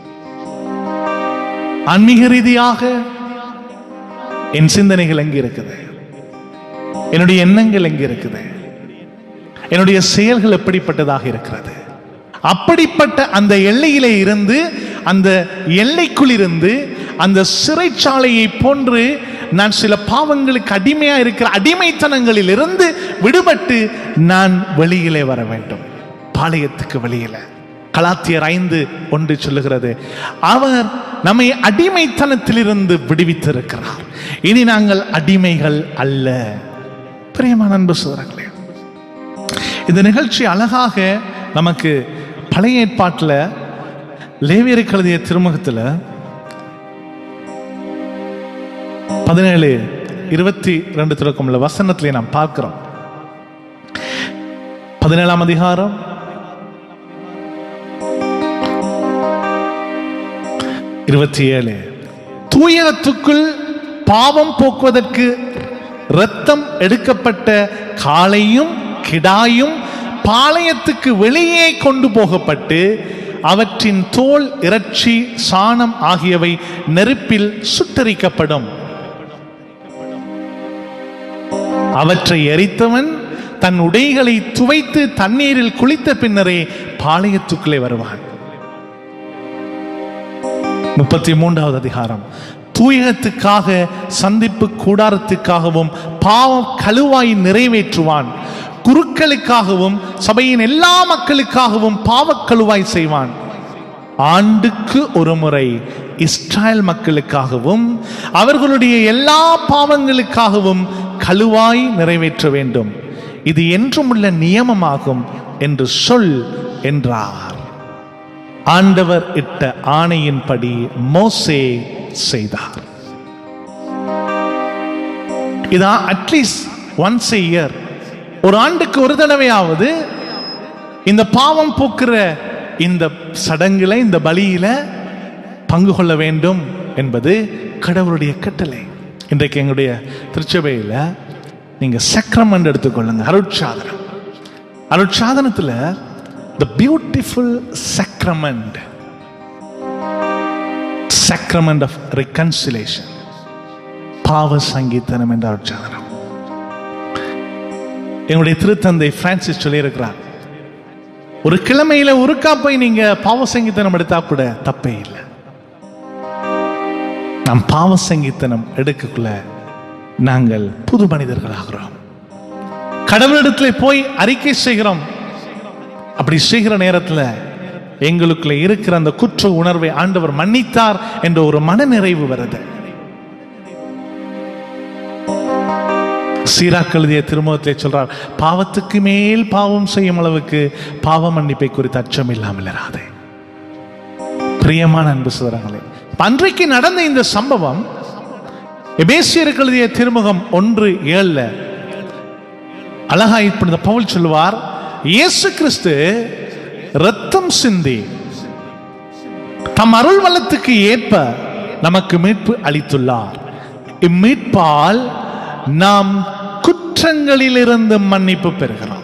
ஆன்மீக ரீதியாக என் சிந்தனைகள் எங்க இருக்குது என்னுடைய எண்ணங்கள் எங்க இருக்குது என்னுடைய செயல்கள் எப்படிப்பட்டதாக இருக்கிறது அப்படிப்பட்ட அந்த எல்லையிலே இருந்து அந்த எல்லைக்குள் இருந்து அந்த சிறைச்சாலையை போன்று நான் சில பாவங்களுக்கு அடிமையா இருக்கிற அடிமைத்தனங்களில் இருந்து விடுபட்டு நான் வெளியிலே வர வேண்டும் பாளையத்துக்கு வெளியில கலாத்தியர் ஐந்து ஒன்று சொல்லுகிறது அவர் நம்மை அடிமைத்தனத்திலிருந்து விடுவித்திருக்கிறார் இனி நாங்கள் அடிமைகள் அல்ல பிரியமான அன்பு சோதரங்களே இந்த நிகழ்ச்சி அழகாக நமக்கு பழைய ஏற்பாட்டில் லேவியரை கழுதிய திருமுகத்தில் பதினேழு இருபத்தி ரெண்டு தொடக்கமுள்ள வசனத்திலே நாம் பார்க்கிறோம் பதினேழாம் அதிகாரம் இருபத்தி ஏழு தூயகத்துக்குள் பாவம் போக்குவதற்கு இரத்தம் எடுக்கப்பட்ட காளையும் கிடாயும் பாளையத்துக்கு வெளியே கொண்டு போகப்பட்டு அவற்றின் தோல் இறைச்சி சாணம் ஆகியவை நெருப்பில் சுட்டரிக்கப்படும் அவற்றை எரித்தவன் தன் உடைகளை துவைத்து தண்ணீரில் குளித்த பின்னரே பாளையத்துக்குள்ளே வருவான் முப்பத்தி மூன்றாவது அதிகாரம் தூயகத்துக்காக சந்திப்பு கூடாரத்துக்காகவும் பாவம் கழுவாய் நிறைவேற்றுவான் குருக்களுக்காகவும் சபையின் எல்லா மக்களுக்காகவும் பாவக்கழுவாய் செய்வான் ஆண்டுக்கு ஒரு முறை இஸ்ராயல் மக்களுக்காகவும் அவர்களுடைய எல்லா பாவங்களுக்காகவும் கழுவாய் நிறைவேற்ற வேண்டும் இது என்றும் உள்ள நியமமாகும் என்று சொல் என்றார் ஆண்டவர் இட்ட ஆணையின்படி மோசே செய்தார் இதான் அட்லீஸ்ட் ஒன்ஸ் a இயர் ஒரு ஆண்டுக்கு ஒரு தடவையாவது இந்த பாவம் போக்குற இந்த சடங்குல இந்த பலியில பங்கு கொள்ள வேண்டும் என்பது கடவுளுடைய கட்டளை இன்றைக்கு எங்களுடைய திருச்சபையில் நீங்க சக்ரமெண்ட் எடுத்துக்கொள்ளுங்க அருட்சாதனம் அருட்சாதனத்தில் the beautiful sacrament sacrament of reconciliation பாவ சங்கீதனம் என்ற அருட்சாதனம் என்னுடைய திருத்தந்தை பிரான்சிஸ் சொல்லியிருக்கிறார் ஒரு கிழமையில ஒரு காப்பை நீங்க பாவ சங்கீதனம் எடுத்தா கூட தப்பே இல்லை நாம் பாவ சங்கீதனம் எடுக்கக்குள்ள நாங்கள் புது மனிதர்கள் ஆகிறோம் கடவுளிடத்துல போய் அறிக்கை செய்கிறோம் அப்படி செய்கிற நேரத்தில் எங்களுக்குள்ள இருக்கிற அந்த குற்ற உணர்வை ஆண்டவர் மன்னித்தார் என்ற ஒரு மனநிறைவு வருது சீராக் எழுதிய திருமுகத்திலே சொல்றார் பாவத்துக்கு மேல் பாவம் செய்யும் அளவுக்கு பாவ மன்னிப்பை குறித்து அச்சம் இல்லாமல் இராதே பிரியமான அன்பு சுதரங்களே அன்றைக்கு நடந்த இந்த சம்பவம் எபேசியருக்கு எழுதிய திருமுகம் ஒன்று ஏழுல அழகா இப்படி இந்த பவுல் சொல்லுவார் இயேசு கிறிஸ்து ரத்தம் சிந்தி தம் அருள் வளத்துக்கு ஏற்ப நமக்கு மீட்பு அளித்துள்ளார் இம்மீட்பால் நாம் குற்றங்களிலிருந்து மன்னிப்பு பெறுகிறோம்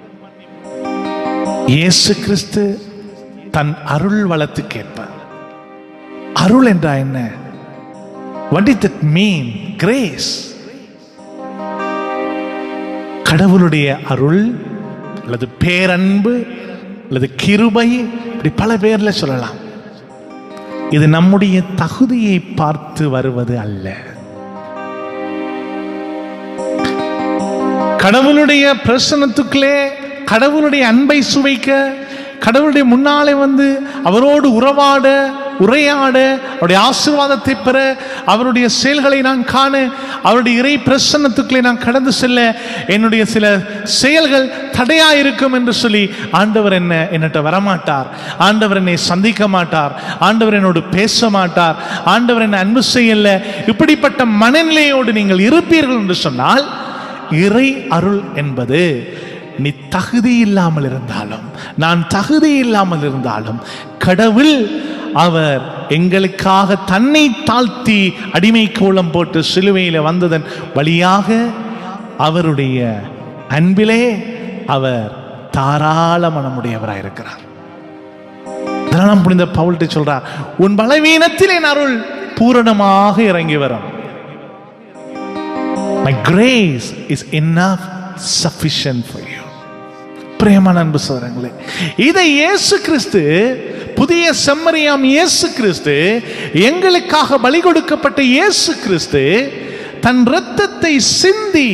இயேசு கிறிஸ்து தன் அருள் வளத்துக்கேற்ப அருள் என்றா என்ன what is that mean grace கடவுளுடைய அருள் அல்லது பேரன்பு அல்லது கிருபை இப்படி பல பேர்ல சொல்லலாம் இது நம்முடைய தகுதியை பார்த்து வருவது அல்ல கடவுளுடைய பிரசனத்துக்குள்ளே கடவுளுடைய அன்பை சுவைக்க கடவுளுடைய முன்னாலே வந்து அவரோடு உறவாட உரையாட அவருடைய ஆசீர்வாதத்தை பெற அவருடைய செயல்களை நான் காண அவருடைய இறை பிரசன்னத்துக்குள்ளே நான் கடந்து செல்ல என்னுடைய சில செயல்கள் தடையா இருக்கும் என்று சொல்லி ஆண்டவர் என்ன என்னட்ட வரமாட்டார் ஆண்டவர் என்னை சந்திக்க மாட்டார் ஆண்டவர் என்னோடு பேச மாட்டார் ஆண்டவர் என்னை அன்பு செய்யல இப்படிப்பட்ட மனநிலையோடு நீங்கள் இருப்பீர்கள் என்று சொன்னால் இறை அருள் என்பது நீ தகுதி இல்லாமல் இருந்தாலும் நான் தகுதி இல்லாமல் இருந்தாலும் கடவுள் அவர் எங்களுக்காக தன்னை தாழ்த்தி அடிமை கோலம் போட்டு சிலுவையில் வந்ததன் வழியாக அவருடைய அன்பிலே அவர் தாராள மனமுடையவராக இருக்கிறார் இதெல்லாம் புனித பவுல்ட்டு சொல்றார் உன் பலவீனத்தில் என் அருள் பூரணமாக இறங்கி வரும் My grace is enough sufficient for you. பிரேமான அன்பு சோதரங்களே இதை இயேசு கிறிஸ்து புதிய செம்மறியாம் இயேசு கிறிஸ்து எங்களுக்காக பலி கொடுக்கப்பட்ட இயேசு கிறிஸ்து தன் இரத்தத்தை சிந்தி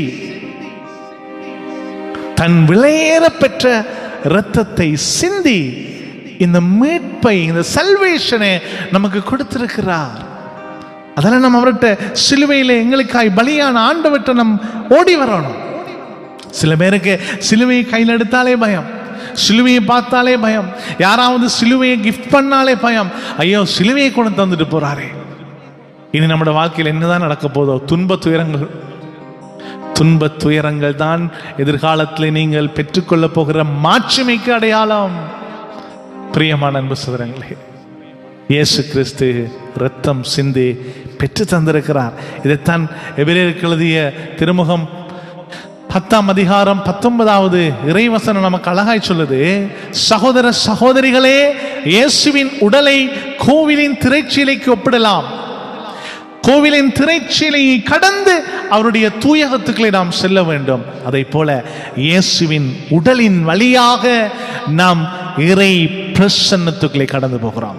தன் விலையேற பெற்ற இரத்தத்தை சிந்தி இந்த மீட்பை இந்த சல்வேஷனை நமக்கு கொடுத்திருக்கிறார் அதெல்லாம் நம்ம அவர்கிட்ட சிலுவையில் எங்களுக்காய் பலியான ஆண்டவர்கிட்ட நம் ஓடி வரணும் சில பேருக்கு சிலுவையை கையில் எடுத்தாலே பயம் சிலுவையை பார்த்தாலே பயம் யாராவது சிலுவையை கிஃப்ட் பண்ணாலே பயம் ஐயோ சிலுவையை கொண்டு தந்துட்டு போறாரே இனி நம்மளோட வாழ்க்கையில் என்னதான் நடக்க போதோ துன்ப துயரங்கள் துன்ப துயரங்கள் தான் எதிர்காலத்தில் நீங்கள் பெற்றுக்கொள்ள போகிற மாட்சிமைக்கு அடையாளம் பிரியமான அன்பு சதுரங்களே இயேசு கிறிஸ்து ரத்தம் சிந்தி பெற்று தந்திருக்கிறார் இதைத்தான் எபிரேயருக்கு எழுதிய திருமுகம் பத்தாம் அதிகாரம் பத்தொன்பதாவது இறைவசனம் நமக்கு அழகாய் சொல்லுது சகோதர சகோதரிகளே இயேசுவின் உடலை கோவிலின் திரைச்சீலைக்கு ஒப்பிடலாம் கோவிலின் திரைச்சீலையை கடந்து அவருடைய தூயகத்துக்களை நாம் செல்ல வேண்டும் அதை போல இயேசுவின் உடலின் வழியாக நாம் இறை பிரசன்னத்துக்களை கடந்து போகிறோம்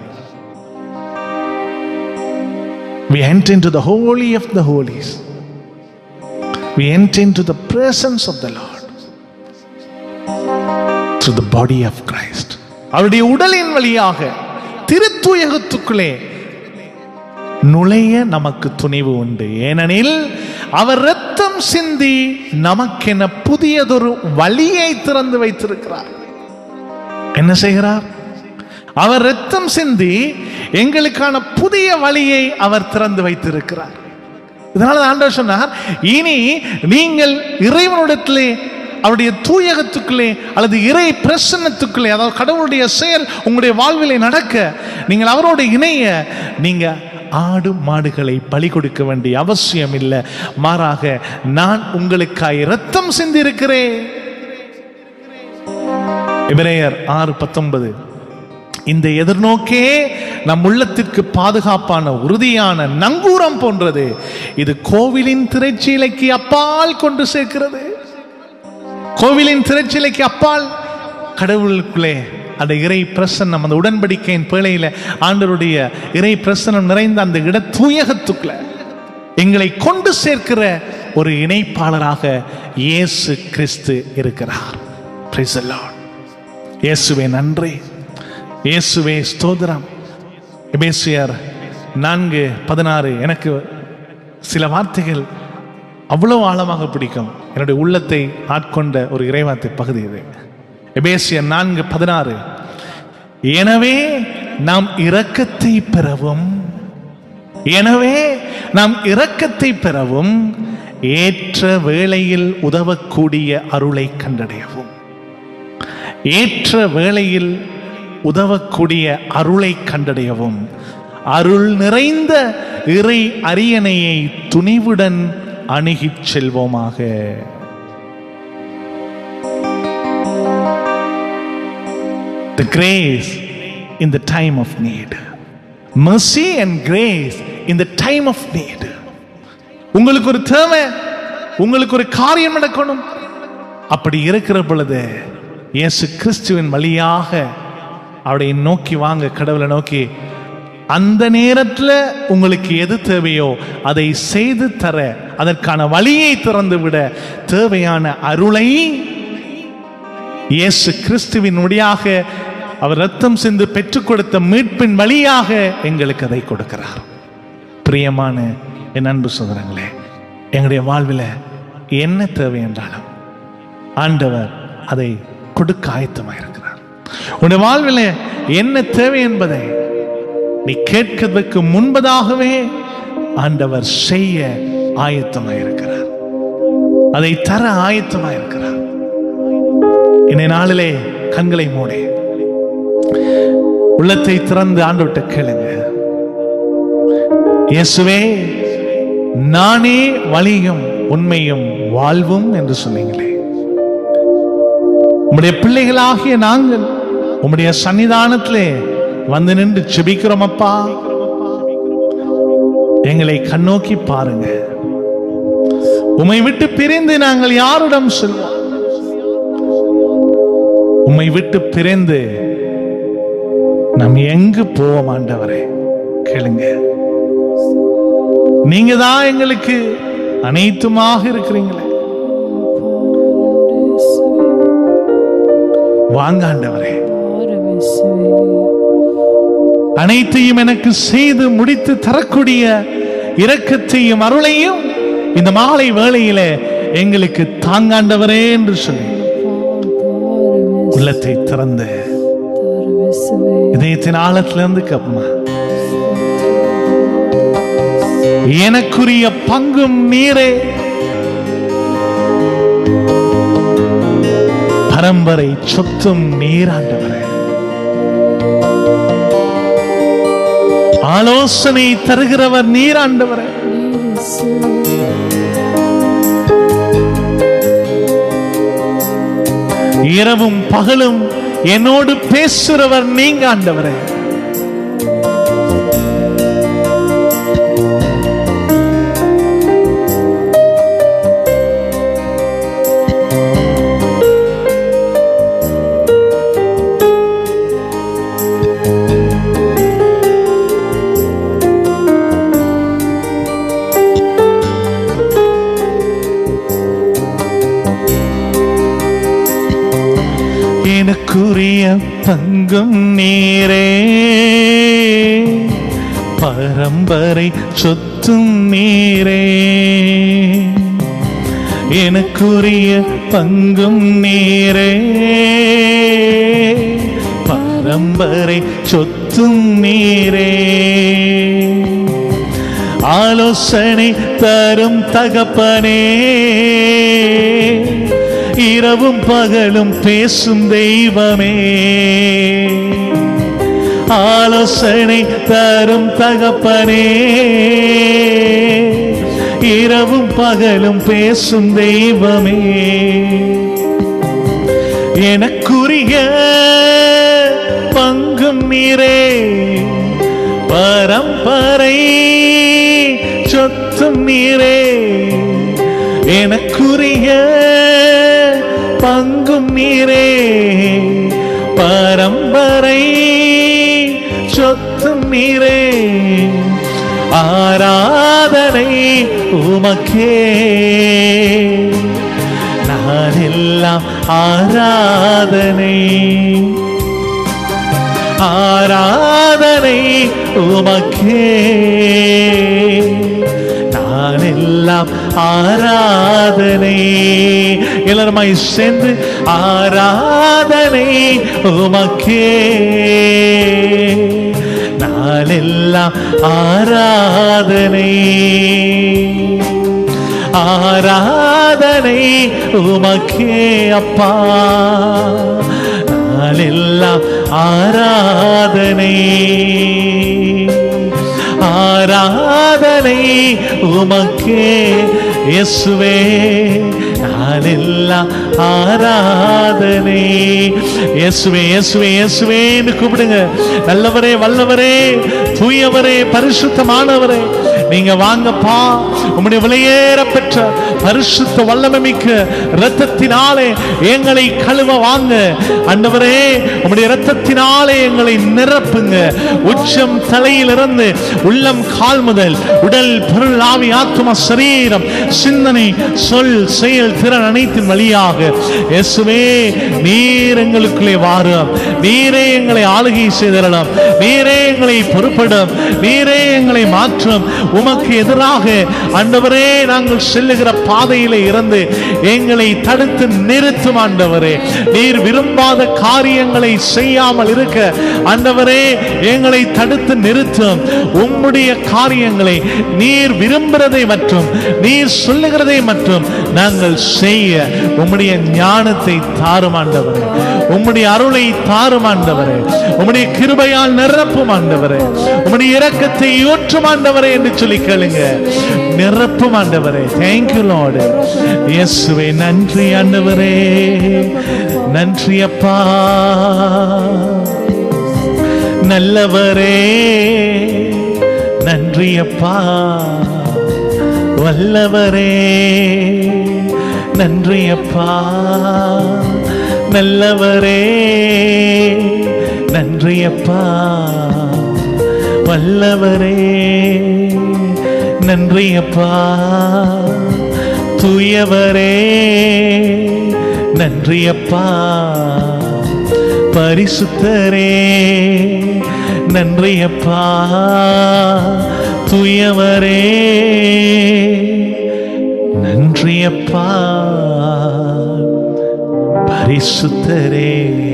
We enter into the holy of the holies. We enter into the presence of the Lord through the body of Christ. அவருடைய உடலின் வழியாக திருத்துயகத்துக்குள்ளே நுழைய நமக்கு துணிவு உண்டு ஏனெனில் அவர் ரத்தம் சிந்தி நமக்கென புதியதொரு வழியை திறந்து வைத்திருக்கிறார் என்ன செய்கிறார் அவர் ரத்தம் சிந்தி எங்களுக்கான புதிய வழியை அவர் திறந்து வைத்திருக்கிறார் இதனால ஆண்டவர் சொன்னார் இனி நீங்கள் இறைவனிடத்திலே அவருடைய தூயகத்துக்குள்ளே அல்லது இறை பிரசன்னத்துக்குள்ளே அதாவது கடவுளுடைய செயல் உங்களுடைய வாழ்விலே நடக்க நீங்கள் அவரோடு இணைய நீங்க ஆடு மாடுகளை பலி கொடுக்க வேண்டிய அவசியம் இல்லை மாறாக நான் உங்களுக்காய் ரத்தம் சிந்திருக்கிறேன் எபிரேயர் ஆறு பத்தொன்பது இந்த எதிர்நோக்கே நம் உள்ளத்திற்கு பாதுகாப்பான உறுதியான நங்கூரம் போன்றது இது கோவிலின் திரைச்சீலைக்கு அப்பால் கொண்டு சேர்க்கிறது கோவிலின் திரைச்சீலைக்கு அப்பால் கடவுளுக்குள்ளே அந்த இறை பிரசன்னம் அந்த உடன்படிக்கையின் பேழையில ஆண்டவருடைய இறை பிரசன்னம் நிறைந்த அந்த இட தூயகத்துக்குள்ள எங்களை கொண்டு சேர்க்கிற ஒரு இணைப்பாளராக இயேசு கிறிஸ்து இருக்கிறார் Praise the Lord. இயேசுவே நன்றி இயேசுவே ஸ்தோத்திரம் எபேசியர் நான்கு பதினாறு எனக்கு சில வார்த்தைகள் அவ்வளவு ஆழமாக பிடிக்கும் என்னுடைய உள்ளத்தை ஆட்கொண்ட ஒரு இறைவார்த்தை பகுதி இது எபேசியர் நான்கு பதினாறு எனவே நாம் இரக்கத்தை பெறவும் எனவே நாம் இரக்கத்தை பெறவும் ஏற்ற வேளையில் உதவக்கூடிய அருளை கண்டடையவும் ஏற்ற வேளையில் உதவக்கூடிய அருளை கண்டடையவும் அருள் நிறைந்த இறை அரியணையை துணிவுடன் அணுகிச் செல்வோமாக The grace in the time of need. Mercy and grace in the time of need. உங்களுக்கு ஒரு தேவை உங்களுக்கு ஒரு காரியம் நடக்கணும் அப்படி இருக்கிற பொழுது இயேசு கிறிஸ்துவின் வழியாக அவரை நோக்கி வாங்க கடவுளை நோக்கி அந்த நேரத்தில் உங்களுக்கு எது தேவையோ அதை செய்து தர அதற்கான வழியை திறந்து விட தேவையான அருளை இயேசு கிறிஸ்துவின் வழியாக அவர் ரத்தம் சிந்து பெற்றுக் கொடுத்த மீட்பின் வழியாக எங்களுக்கு அதை கொடுக்கிறார் பிரியமான என் அன்பு சோதரங்களே எங்களுடைய வாழ்வில் என்ன தேவை என்றாலும் ஆண்டவர் அதை கொடுக்க ஆயத்தமாக இருக்கிறார் உன்னுடைய வாழ்வில் என்ன தேவை என்பதை நீ கேட்கிறதுக்கு முன்பதாகவே ஆண்டவர் செய்ய ஆயத்தமாக இருக்கிறார் அதை தர ஆயத்தமாக இருக்கிறார் இன்னை நாளிலே கண்களை மூடி உள்ளத்தை திறந்து ஆண்டோட்ட கேளுங்க இயேசுவே நானே வழியும் உண்மையும் வாழ்வும் என்று சொன்னீங்களே உம்முடைய பிள்ளைகளாகிய நாங்கள் உம்முடைய சன்னிதானத்திலே வந்து நின்று செபிக்கிறோம் அப்பா எங்களை கண்ணோக்கி பாருங்க உம்மை விட்டு பிரிந்து நாங்கள் யாரிடம் செல்வோம் உம்மை விட்டு பிரிந்து நாம் எங்கு போவோம் ஆண்டவரே கேளுங்க நீங்க தான் எங்களுக்கு அனைத்துமாக இருக்கிறீங்களே வாங்க ஆண்டவரே அனைத்தையும் எனக்கு செய்து முடித்து தரக்கூடிய இரக்கத்தையும் அருளையும் இந்த மாலை வேளையில எங்களுக்கு தாங்காண்டவரே என்று சொல்லி உள்ளத்தை திறந்து இதயத்தின் ஆழத்திலிருந்து கப்பமா எனக்குரிய பங்கும் நீரே பரம்பரை சொத்தும் நீராண்டவரே ஆலோசனை தருகிறவர் நீராண்டவரே இரவும் பகலும் என்னோடு பேசுறவர் நீங்க ஆண்டவரே எனக்குரிய பங்கும் நீரே பரம்பரை சொத்தும் நீரே எனக்குரிய பங்கும் நீரே பரம்பரை சொத்தும் நீரே ஆலோசனை தரும் தகப்பனே இரவும் பகலும் பேசும் தெய்வமே ஆலோசனை தரும் தகப்பனே இரவும் பகலும் பேசும் தெய்வமே எனக்குரிய பங்கும் நீரே பரம்பரை சொத்தும் நீரே எனக்குரிய பங்கும் நீரே பரம்பரை சொத்தும் நீரே ஆராதனை உமக்கே நான் எல்லாம் ஆராதனை ஆராதனை உமக்கே நான் எல்லாம் ஆராதனை எல்லாருமாய் சேர்ந்து ஆராதனை உமக்கே நான் எல்லாம் ஆராதனை ஆராதனை உமக்கே அப்பா நாளெல்லாம் ஆராதனை ஆராதனை உமக்கே இயேசுவே நாளெல்லாம் ஆராதனை இயேசுவே இயேசுவே இயேசுவேன்னு கூப்பிடுங்க நல்லவரே வல்லவரே தூயவரே பரிசுத்தமானவரே நீங்க வாங்கப்பா உம்முடைய விலையேற பெற்ற பரிசுத்த வல்லமை மிக்க இரத்தத்தினாலே எங்களை கழுவ வாங்க ஆண்டவரே உம்முடைய இரத்தத்தினாலே எங்களை நிரப்புங்க உச்சம் தலையிலிருந்து உள்ளம் கால் முதல் உடல் பொருள் ஆவி ஆத்மா சரீரம் சிந்தனை சொல் செயல் திறன் அனைத்தின் வழியாக இயேசுவே நீர் எங்களுக்குள்ளே வாரும் நீரே எங்களை ஆளுகை செய்திடலாம் நீரே எங்களை பொறுப்படும் நீரே எங்களை மாற்றும் உமக்கு எதிராக ஆண்டவரே நாங்கள் செல்லுகிற பாதையிலே இருந்து எங்களை தடுத்து நிறுத்தும் ஆண்டவரே நீர் விரும்பாத காரியங்களை செய்யாமல் இருக்க ஆண்டவரே எங்களை தடுத்து நிறுத்தும் உம்முடைய காரியங்களை நீர் விரும்புகிறதை மற்றும் நீர் சொல்லுகிறதை மற்றும் நாங்கள் செய்ய உம்முடைய ஞானத்தை தாரும் ஆண்டவரே உம்முடைய அருளை தாரும் ஆண்டவரே உம்முடைய கிருபையால் நிரப்பும் ஆண்டவரே உம்முடைய இரக்கத்தை ஊற்றும் ஆண்டவரே என்று சொல்லி கேளுங்க நிரப்பும் ஆண்டவரே தேங்க்யூ லார்டு இயேசுவே நன்றி ஆண்டவரே நன்றி அப்பா நல்லவரே நன்றி அப்பா வல்லவரே நன்றி அப்பா நல்லவரே நன்றி அப்பா வல்லவரே நன்றி அப்பா தூயவரே நன்றி அப்பா பரிசுத்தரே நன்றி அப்பா தூயவரே நன்றி அப்பா பரிசுத்தரே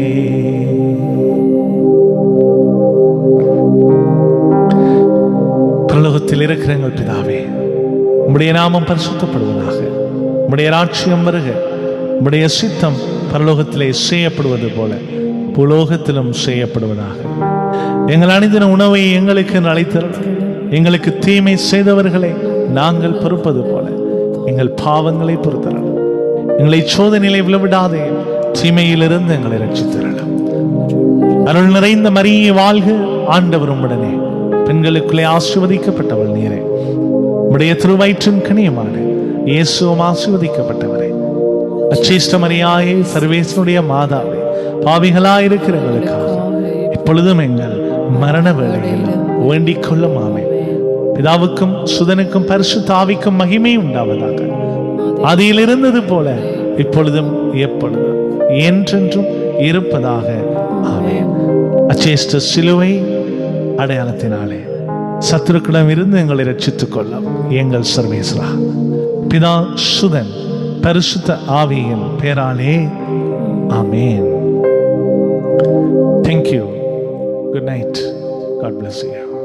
பரலோகத்தில் இருக்கிற எங்கள் பிதாவே உம்முடைய நாமம் பரிசுத்தப்படுவதாக உம்முடைய ராட்சியம் வருக உம்முடைய சித்தம் பரலோகத்திலே செய்யப்படுவது போல புலோகத்திலும் செய்யப்படுவதாக எங்கள் அணிந்தின உணவை எங்களுக்கு அழைத்தரணும் எங்களுக்கு தீமை செய்தவர்களை நாங்கள் பொறுப்பது போல எங்கள் பாவங்களை பொறுத்தரணும் எங்களை சோதனையிலே விழவிடாதே தீமையிலிருந்து எங்களை ரட்சித்தரணும் அருள் நிறைந்த மரியே வாழ்க ஆண்டவர் உம்முடனே பெண்களுக்குள்ளே ஆசிர்வதிக்கப்பட்டவள் நீரே உம்முடைய திருவயிற்றின் கனியமான இயேசுவும் ஆசிர்வதிக்கப்பட்டவரே அச்சேஷ்ட மரியாயே சர்வேசனுடைய மாதாவே பாவிகளாயிருக்கிற எங்களுக்காக இப்பொழுதும் எங்கள் மரண வேளையில் வேண்டிக் கொள்ளும் ஆமே பிதாவுக்கும் சுதனுக்கும் பரிசுத்த ஆவிக்கும் மகிமை உண்டாவதாக அதில் இருந்தது போல இப்பொழுதும் எப்பொழுதும் என்றென்றும் இருப்பதாக ஆமென் அச்சேஷ்ட சிலுவை அடையாளத்தினாலே சத்துருக்களிடம் இருந்து எங்களை ரட்சித்துக் கொள்ளும் எங்கள் சர்வேஸ்வரா பிதா சுதன் பரிசுத்த ஆவியின் பேராலே ஆமேன் thank you good night God bless you